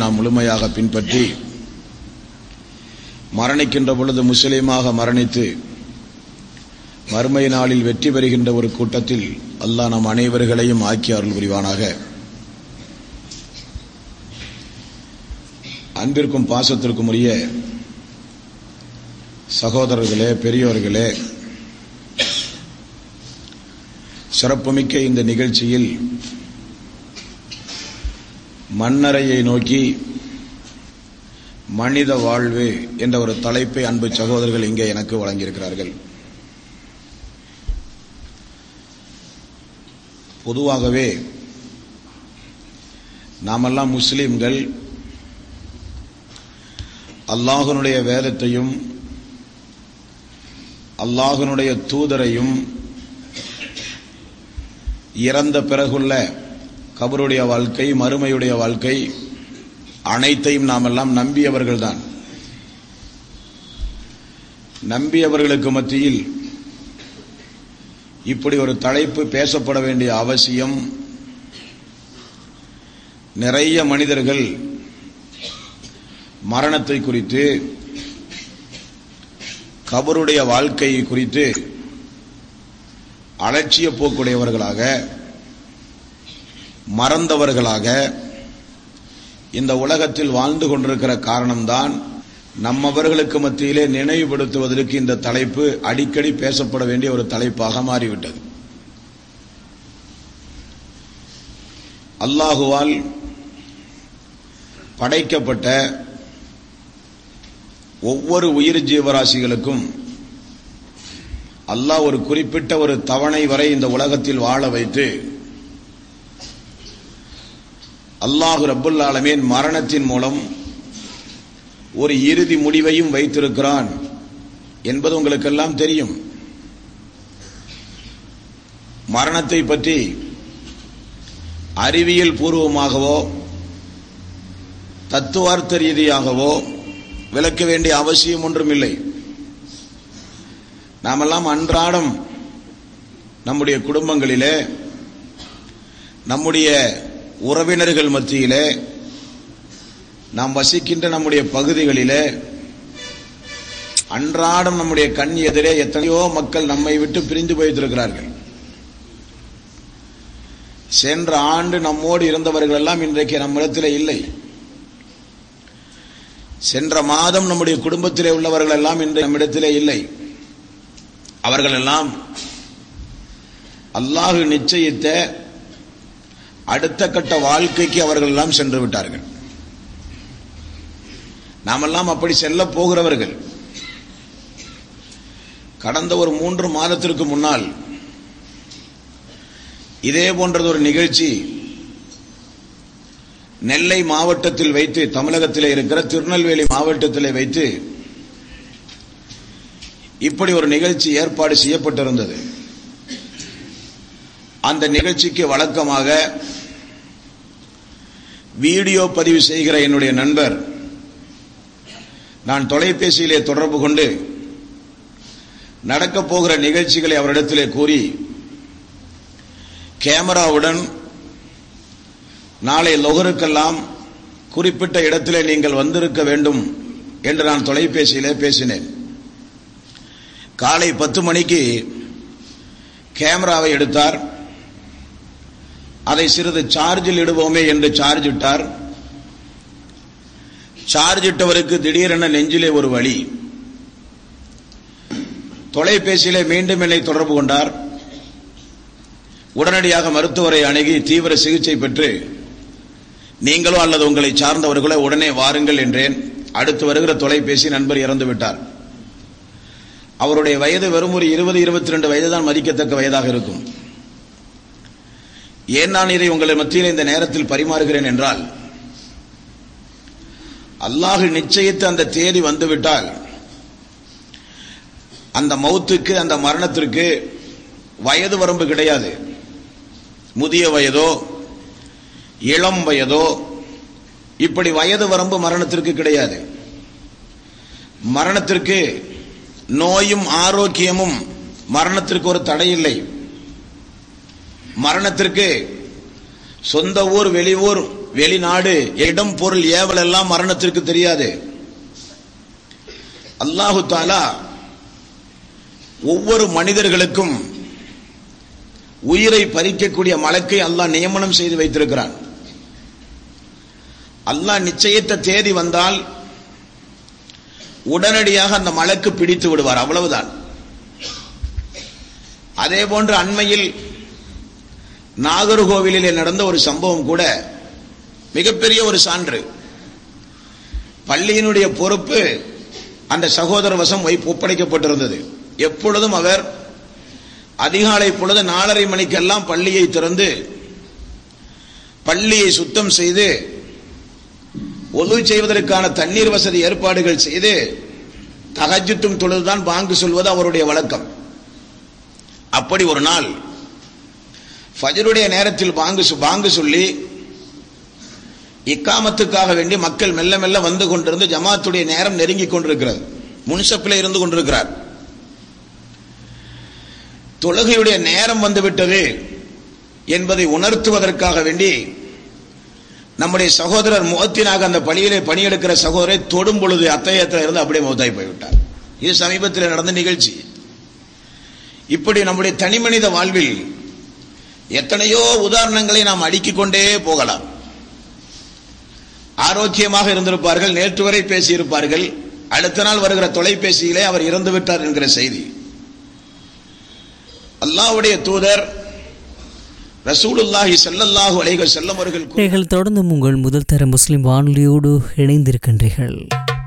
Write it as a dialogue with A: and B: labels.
A: நாம் முழுமையாக பின்பற்றி மரணிக்கின்ற பொழுது முஸ்லீமாக மரணித்து மறுமை நாளில் வெற்றி பெறுகின்ற ஒரு கூட்டத்தில் அல்லாஹ் நம் அனைவர்களையும் ஆக்கி அருள் புரிவானாக அன்பிற்கும் பாசத்திற்கும் உரிய சகோதரர்களே பெரியோர்களே சிறப்புமிக்க இந்த நிகழ்ச்சியில் மண்ணறையை நோக்கி மனித வாழ்வு என்ற ஒரு தலைப்பை அன்பு சகோதரர்கள் இங்கே எனக்கு வழங்கியிருக்கிறார்கள் பொதுவாகவே நாமெல்லாம் முஸ்லிம்கள் அல்லாஹனுடைய வேதத்தையும் அல்லாஹனுடைய தூதரையும் இறந்த பிறகுள்ள கபருடைய வாழ்க்கை மறுமையுடைய வாழ்க்கை அனைத்தையும் நாம் எல்லாம் நம்பியவர்கள்தான் நம்பியவர்களுக்கு மத்தியில் இப்படி ஒரு தலைப்பு பேசப்பட வேண்டிய அவசியம் நிறைய மனிதர்கள் மரணத்தை குறித்து கபருடைய வாழ்க்கையை குறித்து அலட்சிய போக்குடையவர்களாக மறந்தவர்களாக இந்த உலகத்தில் வாழ்ந்து கொண்டிருக்கிற காரணம்தான் நம்மவர்களுக்கு மத்தியிலே நினைவுபடுத்துவதற்கு இந்த தலைப்பு அடிக்கடி பேசப்பட வேண்டிய ஒரு தலைப்பாக மாறிவிட்டது அல்லாஹுவால் படைக்கப்பட்ட ஒவ்வொரு உயிர் ஜீவராசிகளுக்கும் அல்லாஹ் ஒரு குறிப்பிட்ட ஒரு தவணை வரை இந்த உலகத்தில் வாழ வைத்து அல்லாஹு ரப்புல் ஆலமீன் மரணத்தின் மூலம் ஒரு இறுதி முடிவையும் வைத்திருக்கிறான் என்பது உங்களுக்கெல்லாம் தெரியும் மரணத்தை பற்றி அறிவியல் பூர்வமாகவோ தத்துவார்த்த ரீதியாகவோ விளக்க வேண்டிய அவசியம் ஒன்றும் இல்லை நாமெல்லாம் அன்றாடம் நம்முடைய குடும்பங்களிலே நம்முடைய உறவினர்கள் மத்தியிலே நாம் வசிக்கின்ற நம்முடைய பகுதிகளிலே அன்றாடம் நம்முடைய கண் எதிரே எத்தனையோ மக்கள் நம்மை விட்டு பிரிந்து போய்த்திருக்கிறார்கள் சென்ற ஆண்டு நம்மோடு இருந்தவர்கள் எல்லாம் இன்றைக்கு நம்மிடத்தில் இல்லை சென்ற மாதம் நம்முடைய குடும்பத்திலே உள்ளவர்கள் எல்லாம் இன்று நம்மிடத்திலே இல்லை அவர்கள் எல்லாம் அல்லாஹு நிச்சயித்த அடுத்த கட்ட வாழ்க்கைக்கு அவர்கள் எல்லாம் சென்று விட்டார்கள் நாமெல்லாம் அப்படி செல்ல போகிறவர்கள் கடந்த ஒரு மூன்று மாதத்திற்கு முன்னால் இதே போன்றது ஒரு நிகழ்ச்சி நெல்லை மாவட்டத்தில் வைத்து தமிழகத்தில் இருக்கிற திருநெல்வேலி மாவட்டத்தில் வைத்து இப்படி ஒரு நிகழ்ச்சி ஏற்பாடு செய்யப்பட்டிருந்தது அந்த நிகழ்ச்சிக்கு வழக்கமாக வீடியோ பதிவு செய்கிற என்னுடைய நண்பர் நான் தொலைபேசியிலே தொடர்பு கொண்டு நடக்கப் போகிற நிகழ்ச்சிகளை அவரிடத்திலே கூறி கேமராவுடன் நாளை லொகருக்கெல்லாம் குறிப்பிட்ட இடத்திலே நீங்கள் வந்திருக்க வேண்டும் என்று நான் தொலைபேசியிலே பேசினேன் காலை பத்து மணிக்கு கேமராவை எடுத்தார் அதை சிறிது சார்ஜில் இடுவோமே என்று சார்ஜ் இட்டார் சார்ஜ் இட்டவருக்கு திடீரென நெஞ்சிலே ஒரு வழி தொலைபேசியிலே மீண்டும் என்னை தொடர்பு கொண்டார் உடனடியாக மருத்துவரை அணுகி தீவிர சிகிச்சை பெற்று நீங்களோ அல்லது உங்களை சார்ந்தவர்களோ உடனே வாருங்கள் என்றேன் அடுத்து வருகிற தொலைபேசி நண்பர் இறந்து விட்டார் அவருடைய வயது வெறும் ஒரு இருபது இருபத்தி ரெண்டு வயது தான் மதிக்கத்தக்க வயதாக இருக்கும் ஏன் நான் இதை உங்களை மத்தியில் இந்த நேரத்தில் பரிமாறுகிறேன் என்றால் அல்லாஹு நிச்சயித்து அந்த தேதி வந்துவிட்டால் அந்த மௌத்துக்கு அந்த மரணத்திற்கு வயது வரம்பு கிடையாது முதிய வயதோ இளம் வயதோ இப்படி வயது வரம்பு மரணத்திற்கு கிடையாது மரணத்திற்கு நோயும் ஆரோக்கியமும் மரணத்திற்கு ஒரு தடை இல்லை மரணத்திற்கு சொந்த ஊர் வெளியூர் வெளிநாடு இடம் பொருள் ஏவல் எல்லாம் மரணத்திற்கு தெரியாது அல்லாஹு தாலா ஒவ்வொரு மனிதர்களுக்கும் உயிரை பறிக்கக்கூடிய மலக்கை அல்லாஹ் நியமனம் செய்து வைத்திருக்கிறான் அல்லாஹ் நிச்சயித்த தேதி வந்தால் உடனடியாக அந்த மலக்கு பிடித்து விடுவார் அவ்வளவுதான் அதே போன்று அண்மையில் நாகர்கோவிலிலே நடந்த ஒரு சம்பவம் கூட மிகப்பெரிய ஒரு சான்று பள்ளியினுடைய பொறுப்பு அந்த சகோதர வசம் வை- ஒப்படைக்கப்பட்டிருந்தது எப்பொழுதும் அவர் அதிகாலை பொழுது நாலரை மணிக்கெல்லாம் பள்ளியை திறந்து பள்ளியை சுத்தம் செய்து ஒது செய்வதற்கான தண்ணீர் வசதி ஏற்பாடுகள் செய்து தகஜத்தும் தொழுதுதான் பாங்கு சொல்வது அவருடைய வழக்கம் அப்படி ஒரு நாள் ஃபஜருடைய நேரத்தில் பாங்கு சொ- பாங்கு சொல்லி இக்காமத்துக்காக வேண்டி மக்கள் மெல்ல மெல்ல வந்து கொண்டிருந்து ஜமாத்துடைய நேரம் நெருங்கிக் கொண்டிருக்கிறது முன்சப்பில் இருந்து கொண்டிருக்கிறார் தொழுகையுடைய நேரம் வந்துவிட்டது என்பதை உணர்த்துவதற்காக வேண்டி நம்முடைய சகோதரர் முகத்தினாக அந்த பணியிலே பணியெடுக்கிற சகோதரை தொடும் பொழுது அத்தகையத்தில் இருந்து அப்படியே முகத்தாய் போய்விட்டார் இது சமீபத்தில் நடந்த நிகழ்ச்சி இப்படி நம்முடைய தனிமனித வாழ்வில் எத்தனையோ உதாரணங்களை நாம் அடுக்கிக் கொண்டே போகலாம் ஆரோக்கியமாக இருந்திருப்பார்கள் நேற்று வரை பேசியிருப்பார்கள் அடுத்த நாள் வருகிற தொலைபேசியிலே அவர் இறந்து விட்டார் என்கிற செய்தி அல்லாஹ்வுடைய தூதர் ரசூலுல்லாஹி ஸல்லல்லாஹு அலைஹி வஸல்லம் அவர்கள் கூறினார்கள்,
B: நீங்கள் தொடர்ந்து உங்கள் முதல் தர முஸ்லிம் வானொலியோடு இணைந்திருக்கின்றீர்கள்